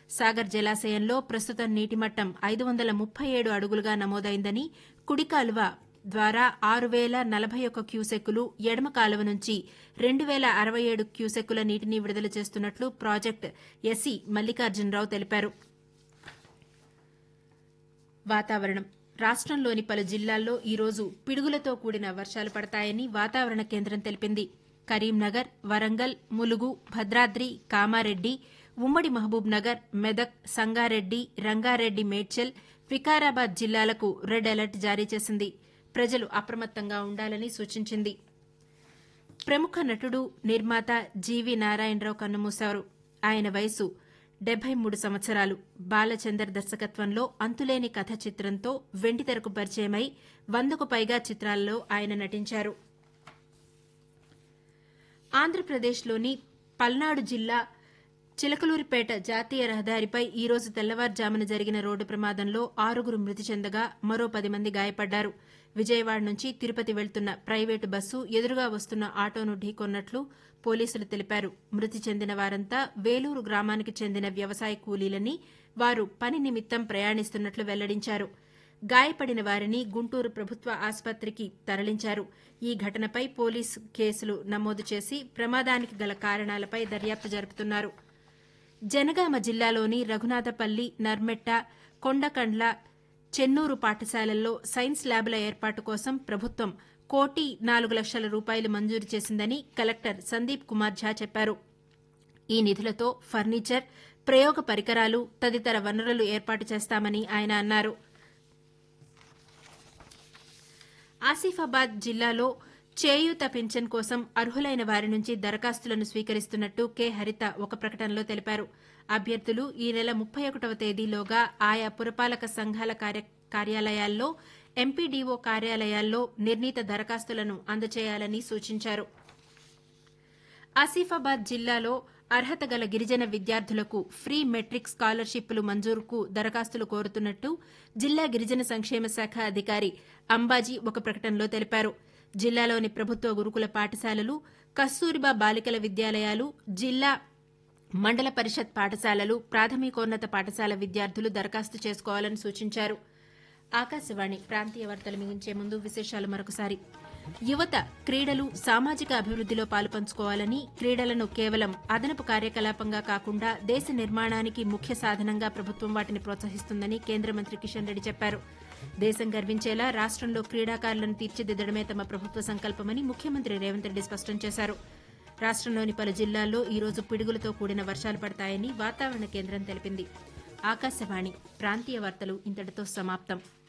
సాగర్ జలాశయంలో ప్రస్తుతం నీటి మట్టం ఐదు వందల ముప్పై ఏడు అడుగులుగా నమోదైందని కుడి కాలువ ద్వారా ఆరు వేల నలభై ఒక్క క్యూసెక్కులు ఎడమ కాలువ నుంచి రెండు వేల అరవై ఏడు క్యూసెక్కుల నీటిని విడుదల చేస్తున్నట్లు ప్రాజెక్టు ఎస్సీ మల్లికార్జునరావు తెలిపారు వాతావరణం రాష్టంలోని పలు జిల్లాల్లో ఈరోజు పిడుగులతో కూడిన వర్షాలు పడతాయని వాతావరణ కేంద్రం తెలిపింది కరీంనగర్ వరంగల్ ములుగు భద్రాద్రి కామారెడ్డి ఉమ్మడి మహబూబ్ నగర్ మెదక్ సంగారెడ్డి రంగారెడ్డి మేడ్చల్ వికారాబాద్ జిల్లాలకు రెడ్ అలర్ట్ జారీ చేసింది ప్రజలు అప్రమత్తంగా ఉండాలని సూచించింది ప్రముఖ నటుడు నిర్మాత జీవి నారాయణరావు కన్నుమూశారు ఆయన వయసు డెబ్బై మూడు సంవత్సరాలు బాలచందర్ దర్శకత్వంలో అంతులేని కథ చిత్రంతో వెండితెరకు పరిచయమై వందకు పైగా చిత్రాల్లో ఆయన నటించారు ఆంధ్రప్రదేశ్లోని పల్నాడు జిల్లా చిలకలూరిపేట జాతీయ రహదారిపై ఈ రోజు తెల్లవారుజామున జరిగిన రోడ్డు ప్రమాదంలో ఆరుగురు మృతి చెందగా మరో పది మంది గాయపడ్డారు విజయవాడ నుంచి తిరుపతి వెళ్తున్న ప్రైవేటు బస్సు ఎదురుగా వస్తున్న ఆటోను ఢీకొన్నట్లు పోలీసులు తెలిపారు మృతి చెందిన వారంతా వేలూరు గ్రామానికి చెందిన వ్యవసాయ కూలీలని వారు పని నిమిత్తం ప్రయాణిస్తున్నట్లు వెల్లడించారు గాయపడిన వారిని గుంటూరు ప్రభుత్వ ఆసుపత్రికి తరలించారు ఈ ఘటనపై పోలీసు కేసులు నమోదు చేసి ప్రమాదానికి గల కారణాలపై దర్యాప్తు జరుపుతున్నారు జనగామ జిల్లాలోని రఘునాథపల్లి నర్మెట్ట కొండకండ్ల చెన్నూరు పాఠశాలల్లో సైన్స్ ల్యాబ్ల ఏర్పాటు కోసం ప్రభుత్వం కోటి నాలుగు లక్షల రూపాయలు మంజూరు చేసిందని కలెక్టర్ సందీప్ కుమార్ ఝా చెప్పారు ఈ నిధులతో ఫర్నిచర్ ప్రయోగ పరికరాలు తదితర వనరులు ఏర్పాటు చేస్తామని ఆయన అన్నారు ఆసిఫాబాద్ జిల్లాలో చేయూత పింఛన్ కోసం అర్హులైన వారి నుంచి దరఖాస్తులను స్వీకరిస్తున్నట్టు కె హరిత ఒక ప్రకటనలో తెలిపారు అభ్యర్థులు ఈ నెల ముప్పై ఒకటవ తేదీలోగా ఆయా పురపాలక సంఘాల కార్యాలయాల్లో ఎంపీడీఓ కార్యాలయాల్లో నిర్ణీత దరఖాస్తులను అందజేయాలని సూచించారు ఆసిఫాబాద్ జిల్లాలో అర్హత గల గిరిజన విద్యార్థులకు ఫ్రీ మెట్రిక్ స్కాలర్షిప్లు మంజూరుకు దరఖాస్తులు కోరుతున్నట్టు జిల్లా గిరిజన సంక్షేమ శాఖ అధికారి అంబాజీ ఒక ప్రకటనలో తెలిపారు జిల్లాలోని ప్రభుత్వ గురుకుల పాఠశాలలు కస్తూరిబా బాలికల విద్యాలయాలు జిల్లా మండల పరిషత్ పాఠశాలలు ప్రాథమికోన్నత పాఠశాల విద్యార్థులు దరఖాస్తు చేసుకోవాలని సూచించారు ఆకాశవాణి ప్రాంతీయ వార్తలు ముగించే ముందు విశేషాలు మరొకసారి యువత క్రీడలు సామాజిక అభివృద్దిలో పాలుపంచుకోవాలని క్రీడలను కేవలం అదనపు కార్యకలాపంగా కాకుండా దేశ నిర్మాణానికి ముఖ్య సాధనంగా ప్రభుత్వం వాటిని ప్రోత్సహిస్తుందని కేంద్ర మంత్రి కిషన్ రెడ్డి చెప్పారు దేశం గర్వించేలా రాష్టంలో క్రీడాకారులను తీర్చిదిద్దడమే తమ ప్రభుత్వ సంకల్పమని ముఖ్యమంత్రి రేవంత్ రెడ్డి స్పష్టం చేశారు రాష్టంలోని పలు జిల్లాల్లో ఈ రోజు పిడుగులతో కూడిన వర్షాలు పడతాయని వాతావరణ కేంద్రం తెలిపింది ఆకాశవాణి ప్రాంతీయ వార్తలు ఇంతటితో సమాప్తం